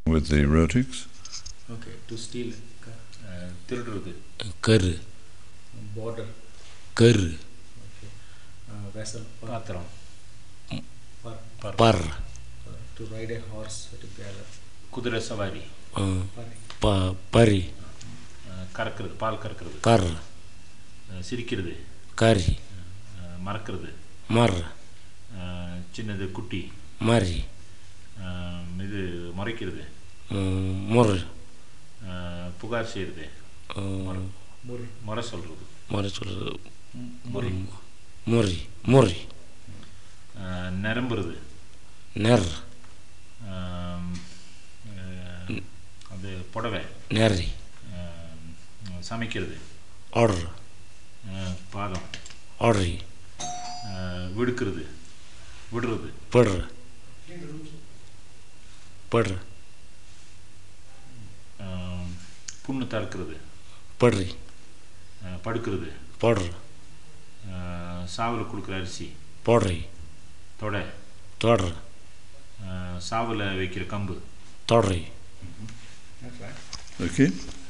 with the erotics. Okay to steal திருடுறது கரு border கரு ஓகே வெசல் பாத்திரம் per to ride a horse together குதிரை சவாரி ஆ, ப பரி அஹ், கறக்கிறது பால் கறக்கிறது கர் அஹ், சிரிக்கிறது கரி அஹ், மறக்கிறது மர் அஹ், சின்னது குட்டி மரி அஹ், இது முறைக்கிறது ம், முர் அஹ், புகார் செய்கிறது ம், முறை முறை சொல்கிறது முறை சொல்கிறது முறை முறி முறி அஹ், நிரம்புறது நெர் அஹ், அஹ், அது புடவை நெறி அஹ், சமைக்கிறது ஆர்டர் அஹ், பாதம் ஆர்டரி அஹ், விடுக்கிறது விடுறது படுற படுற அஹ், புண்ணு தடுக்கிறது படுறி அஹ், படுக்கிறது போடுற அஹ், சாவில் கொடுக்குற அரிசி போடுறி தொடை தொடர அஹ், சாவில் வைக்கிற கம்பு தொடரி That's right. Okay?